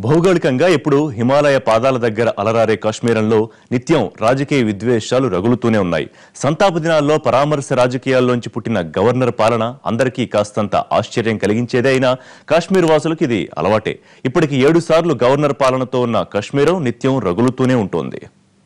భౌగోళికంగా ఇప్పుడు హిమాలయ పాదాల దగ్గర అలరారే కాశ్మీరంలో నిత్యం రాజకీయ విద్వేషాలు రగులుతూనే ఉన్నాయి సంతాప దినాల్లో పరామర్శ రాజకీయాల్లోంచి పుట్టిన గవర్నర్ పాలన అందరికీ కాస్తంత ఆశ్చర్యం కలిగించేదే అయినా కాశ్మీర్ వాసులకు ఇది అలవాటే ఇప్పటికి ఏడు సార్లు గవర్నర్ పాలనతో ఉన్న కాశ్మీరం నిత్యం రగులుతూనే ఉంటుంది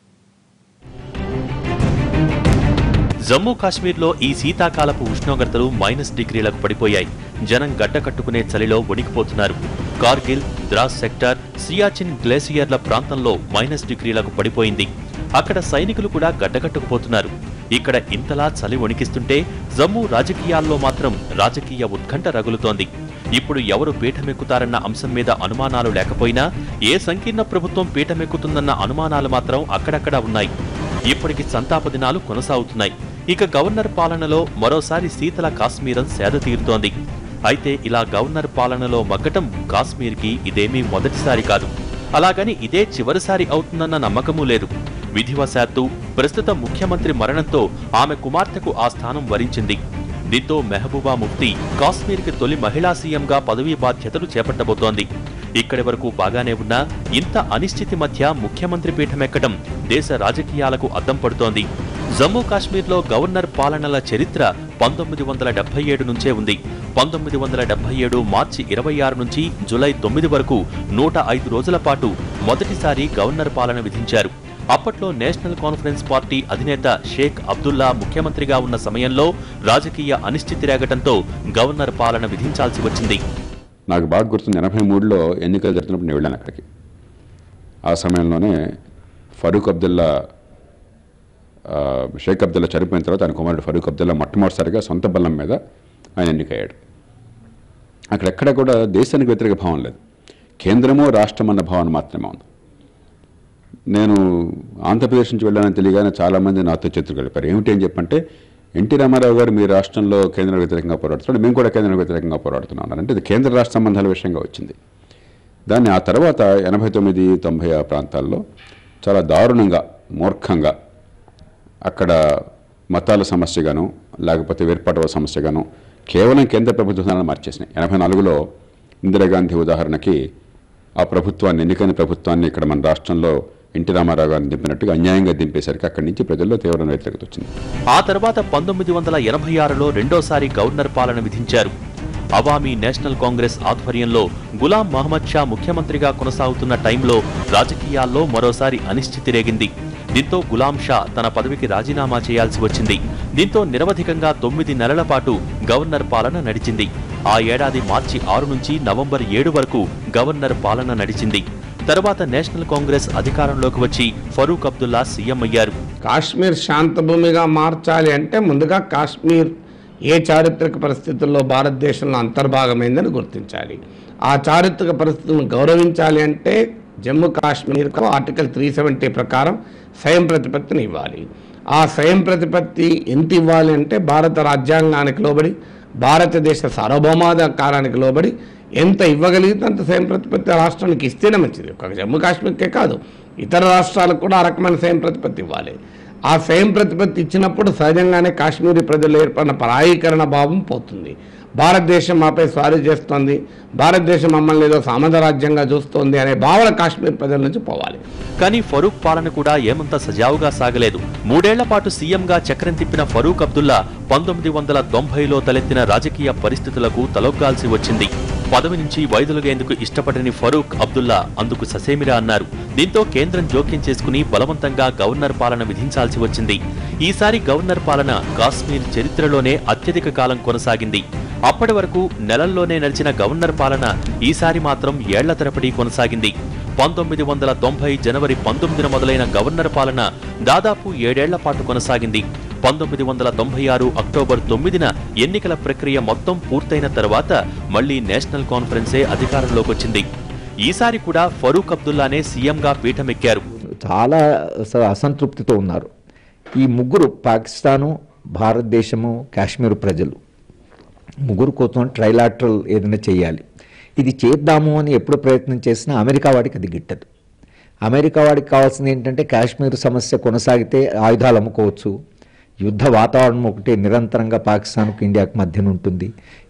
జమ్మూ కాశ్మీర్లో ఈ శీతాకాలపు ఉష్ణోగ్రతలు మైనస్ డిగ్రీలకు పడిపోయాయి జనం గడ్డ కట్టుకునే చలిలో వణికిపోతున్నారు కార్గిల్ ద్రాస్ సెక్టార్ సియాచిన్ గ్లేసియర్ల ప్రాంతంలో మైనస్ డిగ్రీలకు పడిపోయింది అక్కడ సైనికులు కూడా గడ్డకట్టుకుపోతున్నారు ఇక్కడ ఇంతలా చలి వణికిస్తుంటే జమ్మూ రాజకీయాల్లో మాత్రం రాజకీయ ఉత్కంఠ రగులుతోంది ఇప్పుడు ఎవరు పీఠమెక్కుతారన్న అంశం మీద అనుమానాలు లేకపోయినా ఏ సంకీర్ణ ప్రభుత్వం పీఠమెక్కుతుందన్న అనుమానాలు మాత్రం అక్కడక్కడ ఉన్నాయి ఇప్పటికి సంతాప దినాలు కొనసాగుతున్నాయి ఇక గవర్నర్ పాలనలో మరోసారి శీతల కాశ్మీరం సేద తీరుతోంది అయితే ఇలా గవర్నర్ పాలనలో మగ్గటం కాశ్మీర్కి ఇదేమీ మొదటిసారి కాదు అలాగని ఇదే చివరిసారి అవుతుందన్న నమ్మకమూ లేదు విధివశాత్తు ప్రస్తుత ముఖ్యమంత్రి మరణంతో ఆమె కుమార్తెకు ఆ స్థానం వరించింది దీంతో మెహబూబా ముఫ్తీ కాశ్మీర్కి తొలి మహిళా సీఎంగా పదవీ బాధ్యతలు చేపట్టబోతోంది ఇక్కడి వరకు బాగానే ఉన్నా ఇంత అనిశ్చితి మధ్య ముఖ్యమంత్రి పీఠమెక్కడం దేశ రాజకీయాలకు అద్దం పడుతోంది జమ్మూ కాశ్మీర్లో గవర్నర్ పాలనల చరిత్ర పంతొమ్మిది వందల డెబ్బై ఏడు నుంచే ఉంది పంతొమ్మిది వందల డెబ్బై ఏడు మార్చి ఇరవై ఆరు నుంచి జులై తొమ్మిది వరకు నూట ఐదు రోజుల పాటు మొదటిసారి గవర్నర్ పాలన విధించారు అప్పట్లో నేషనల్ కాన్ఫరెన్స్ పార్టీ అధినేత షేక్ అబ్దుల్లా ముఖ్యమంత్రిగా ఉన్న సమయంలో రాజకీయ అనిశ్చితి రేగటంతో గవర్నర్ పాలన విధించాల్సి వచ్చింది నాకు బాగా గుర్తుంది ఎనభై మూడులో ఎన్నికలు జరుగుతున్నప్పుడు నేను వెళ్ళాను అక్కడికి ఆ సమయంలోనే ఫరూక్ అబ్దుల్లా ఆ, షేక్ అబ్దుల్లా చనిపోయిన తర్వాత ఆయన కుమారుడు ఫరూక్ అబ్దుల్లా మొట్టమొదటిసారిగా సొంత బలం మీద ఆయన ఎన్నికయ్యాడు అక్కడెక్కడ కూడా దేశానికి వ్యతిరేక భావం లేదు కేంద్రము రాష్ట్రం అన్న భావన మాత్రమే ఉంది నేను ఆంధ్రప్రదేశ్ నుంచి వెళ్ళానని తెలియగానే చాలామంది నాతో చేతులు కలిపారు ఏమిటి అని చెప్పంటే ఎన్టీ రామారావు గారు మీ రాష్ట్రంలో కేంద్ర వ్యతిరేకంగా పోరాడుతున్నాడు మేము కూడా కేంద్ర వ్యతిరేకంగా పోరాడుతున్నాం అన్నారు. అంటే ఇది కేంద్ర రాష్ట్ర సంబంధాల విషయంగా వచ్చింది దాన్ని ఆ తర్వాత ఎనభై తొమ్మిది తొంభై ఆ ప్రాంతాల్లో చాలా దారుణంగా మూర్ఖంగా అక్కడ మతాల సమస్యగాను లేకపోతే వేర్పాటు సమస్యగాను కేవలం కేంద్ర ప్రభుత్వాలను మార్చేసినాయి ఎనభై నాలుగులో ఇందిరాగాంధీ ఉదాహరణకి ఆ ప్రభుత్వాన్ని ఎన్నికైన ప్రభుత్వాన్ని ఇక్కడ మన రాష్ట్రంలో ఎన్టీ రామారావు గారిని దింపినట్టుగా అన్యాయంగా దింపేసరికి అక్కడి నుంచి ప్రజల్లో తీవ్రమైన వ్యతిరేకత వచ్చింది ఆ తర్వాత పంతొమ్మిది వందల ఎనభై ఆరులో రెండోసారి గవర్నర్ పాలన విధించారు అవామీ నేషనల్ కాంగ్రెస్ ఆధ్వర్యంలో గులాం మహమ్మద్ షా ముఖ్యమంత్రిగా కొనసాగుతున్న టైంలో రాజకీయాల్లో మరోసారి అనిశ్చితి రేగింది దీంతో గులాం షా తన పదవికి రాజీనామా చేయాల్సి వచ్చింది దీంతో నిరవధికంగా తొమ్మిది నెలల పాటు గవర్నర్ పాలన నడిచింది ఆ ఏడాది మార్చి ఆరు నుంచి నవంబర్ ఏడు వరకు గవర్నర్ పాలన నడిచింది తర్వాత నేషనల్ కాంగ్రెస్ అధికారంలోకి వచ్చి ఫరూక్ అబ్దుల్లా సీఎం అయ్యారు కాశ్మీర్ శాంత భూమిగా మార్చాలి అంటే ముందుగా కాశ్మీర్ ఏ చారిత్రక పరిస్థితుల్లో భారతదేశంలో అంతర్భాగమైందని గుర్తించాలి ఆ చారిత్రక పరిస్థితులను గౌరవించాలి అంటే జమ్మూ కాశ్మీర్కు ఆర్టికల్ త్రీ సెవెంటీ ప్రకారం స్వయం ప్రతిపత్తిని ఇవ్వాలి ఆ స్వయం ప్రతిపత్తి ఎంత ఇవ్వాలి అంటే భారత రాజ్యాంగానికి లోబడి భారతదేశ సార్వభౌమాధికారానికి లోబడి ఎంత ఇవ్వగలిగితే అంత స్వయం ప్రతిపత్తి రాష్ట్రానికి ఇస్తేనే మంచిది ఒక జమ్మూ కాశ్మీర్కే కాదు ఇతర రాష్ట్రాలకు కూడా ఆ రకమైన స్వయం ప్రతిపత్తి ఇవ్వాలి ఆ స్వయం ప్రతిపత్తి ఇచ్చినప్పుడు సహజంగానే కాశ్మీరీ ప్రజలు ఏర్పడిన పరాయీకరణ భావం పోతుంది భారతదేశం మాపై స్వారీ చేస్తోంది భారతదేశం మమ్మల్ని ఏదో సామంతరాజ్యంగా చూస్తోంది అనే భావన కాశ్మీర్ ప్రజల నుంచి పోవాలి కానీ ఫరూక్ పాలన కూడా ఏమంత సజావుగా సాగలేదు మూడేళ్ల పాటు సీఎంగా చక్రం తిప్పిన ఫరూక్ అబ్దుల్లా పంతొమ్మిది వందల తొంభైలో తలెత్తిన రాజకీయ పరిస్థితులకు తలొగ్గాల్సి వచ్చింది పదవి నుంచి వైదొలగేందుకు ఇష్టపడని ఫరూక్ అబ్దుల్లా అందుకు ససేమిరా అన్నారు దీంతో కేంద్రం జోక్యం చేసుకుని బలవంతంగా గవర్నర్ పాలన విధించాల్సి వచ్చింది ఈసారి గవర్నర్ పాలన కాశ్మీర్ చరిత్రలోనే అత్యధిక కాలం కొనసాగింది అప్పటి వరకు నెలల్లోనే నడిచిన గవర్నర్ పాలన ఈసారి మాత్రం ఏళ్ల తరబడి కొనసాగింది పంతొమ్మిది వందల తొంభై జనవరి పంతొమ్మిదిన మొదలైన గవర్నర్ పాలన దాదాపు ఏడేళ్ల పాటు కొనసాగింది పంతొమ్మిది వందల తొంభై ఆరు అక్టోబర్ తొమ్మిదిన ఎన్నికల ప్రక్రియ మొత్తం పూర్తయిన తర్వాత మళ్లీ నేషనల్ కాన్ఫరెన్సే అధికారంలోకి వచ్చింది ఈసారి కూడా ఫరూక్ అబ్దుల్లానే సీఎంగా పీఠమెక్కారు చాలా అస- అసంతృప్తితో ఉన్నారు ఈ ముగ్గురు పాకిస్తాను భారతదేశము కాశ్మీర్ ప్రజలు ముగ్గురు కోసం ట్రైలాటరల్ ఏదైనా చేయాలి ఇది చేద్దాము అని ఎప్పుడు ప్రయత్నం చేసినా అమెరికా వాడికి అది గిట్టదు అమెరికా వాడికి కావాల్సింది ఏంటంటే కాశ్మీర్ సమస్య కొనసాగితే ఆయుధాలు అమ్ముకోవచ్చు యుద్ధ వాతావరణం ఒకటి నిరంతరంగా పాకిస్తాన్కు ఇండియాకు మధ్యన ఉంటుంది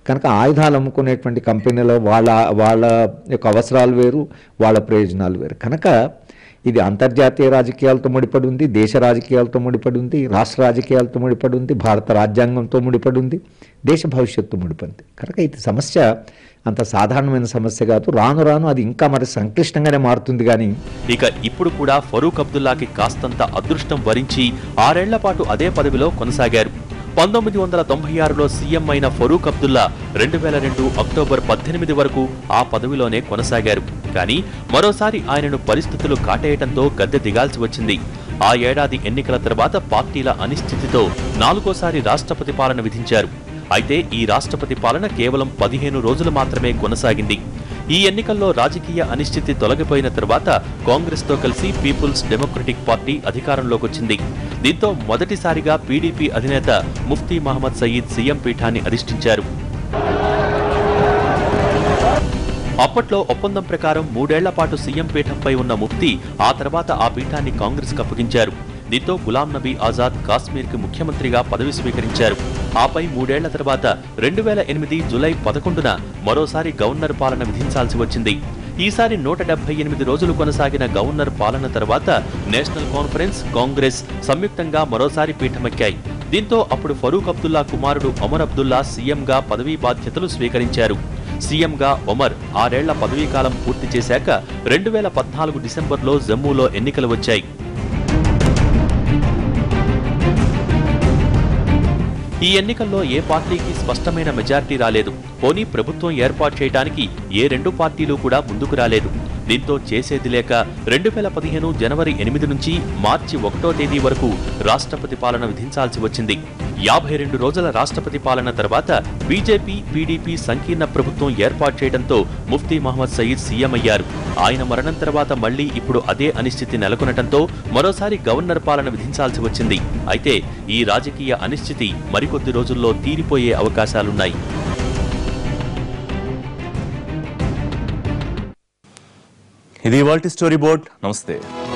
కనుక ఆయుధాలు అమ్ముకునేటువంటి కంపెనీలో వాళ్ళ వాళ్ళ యొక్క అవసరాలు వేరు వాళ్ళ ప్రయోజనాలు వేరు కనుక ఇది అంతర్జాతీయ రాజకీయాలతో ముడిపడి ఉంది దేశ రాజకీయాలతో ముడిపడి ఉంది రాష్ట్ర రాజకీయాలతో ముడిపడి ఉంది భారత రాజ్యాంగంతో ముడిపడి ఉంది దేశ భవిష్యత్తు ముడిపడి ఉంది కనుక ఇది సమస్య అంత సాధారణమైన సమస్య కాదు రాను రాను అది ఇంకా మరి సంక్లిష్టంగానే మారుతుంది కానీ ఇక ఇప్పుడు కూడా ఫరూక్ అబ్దుల్లాకి కాస్తంత అదృష్టం వరించి ఆరేళ్ల పాటు అదే పదవిలో కొనసాగారు పంతొమ్మిది వందల తొంభై ఆరులో సీఎం అయిన ఫరూక్ అబ్దుల్లా రెండు వేల రెండు అక్టోబర్ పద్దెనిమిది వరకు ఆ పదవిలోనే కొనసాగారు కానీ మరోసారి ఆయనను పరిస్థితులు కాటేయటంతో గద్దె దిగాల్సి వచ్చింది ఆ ఏడాది ఎన్నికల తర్వాత పార్టీల అనిశ్చితితో నాలుగోసారి రాష్ట్రపతి పాలన విధించారు అయితే ఈ రాష్ట్రపతి పాలన కేవలం పదిహేను రోజులు మాత్రమే కొనసాగింది ఈ ఎన్నికల్లో రాజకీయ అనిశ్చితి తొలగిపోయిన తర్వాత కాంగ్రెస్తో కలిసి పీపుల్స్ డెమోక్రటిక్ పార్టీ అధికారంలోకి వచ్చింది దీంతో మొదటిసారిగా పీడీపీ అధినేత ముఫ్తీ మహమ్మద్ సయీద్ సీఎం పీఠాన్ని అధిష్ఠించారు అప్పట్లో ఒప్పందం ప్రకారం మూడేళ్ల పాటు సీఎం పీఠంపై ఉన్న ముఫ్తీ ఆ తర్వాత ఆ పీఠాన్ని కాంగ్రెస్ అప్పగించారు దీంతో గులాం నబీ ఆజాద్ కాశ్మీర్కి ముఖ్యమంత్రిగా పదవి స్వీకరించారు ఆపై మూడేళ్ల తర్వాత రెండు వేల ఎనిమిది జులై పదకొండున మరోసారి గవర్నర్ పాలన విధించాల్సి వచ్చింది ఈసారి నూట డెబ్బై ఎనిమిది రోజులు కొనసాగిన గవర్నర్ పాలన తర్వాత నేషనల్ కాన్ఫరెన్స్ కాంగ్రెస్ సంయుక్తంగా మరోసారి పీఠమెక్కాయి దీంతో అప్పుడు ఫరూక్ అబ్దుల్లా కుమారుడు ఒమర్ అబ్దుల్లా సీఎంగా పదవీ బాధ్యతలు స్వీకరించారు సీఎంగా ఒమర్ ఆరేళ్ల పదవీకాలం పూర్తి చేశాక రెండు వేల పద్నాలుగు డిసెంబర్లో జమ్మూలో ఎన్నికలు వచ్చాయి ఈ ఎన్నికల్లో ఏ పార్టీకి స్పష్టమైన మెజారిటీ రాలేదు పోనీ ప్రభుత్వం ఏర్పాటు చేయడానికి ఏ రెండు పార్టీలు కూడా ముందుకు రాలేదు దీంతో చేసేది లేక రెండు వేల పదిహేను జనవరి ఎనిమిది నుంచి మార్చి ఒకటో తేదీ వరకు రాష్ట్రపతి పాలన విధించాల్సి వచ్చింది యాభై రెండు రోజుల రాష్ట్రపతి పాలన తర్వాత బీజేపీ పీడీపీ సంకీర్ణ ప్రభుత్వం ఏర్పాటు చేయడంతో ముఫ్తీ మహమ్మద్ సయీద్ సీఎం అయ్యారు ఆయన మరణం తర్వాత మళ్లీ ఇప్పుడు అదే అనిశ్చితి నెలకొనటంతో మరోసారి గవర్నర్ పాలన విధించాల్సి వచ్చింది అయితే ఈ రాజకీయ అనిశ్చితి మరికొద్ది రోజుల్లో తీరిపోయే అవకాశాలున్నాయి ఇది ఇవాల్టి స్టోరీ బోర్డ్ నమస్తే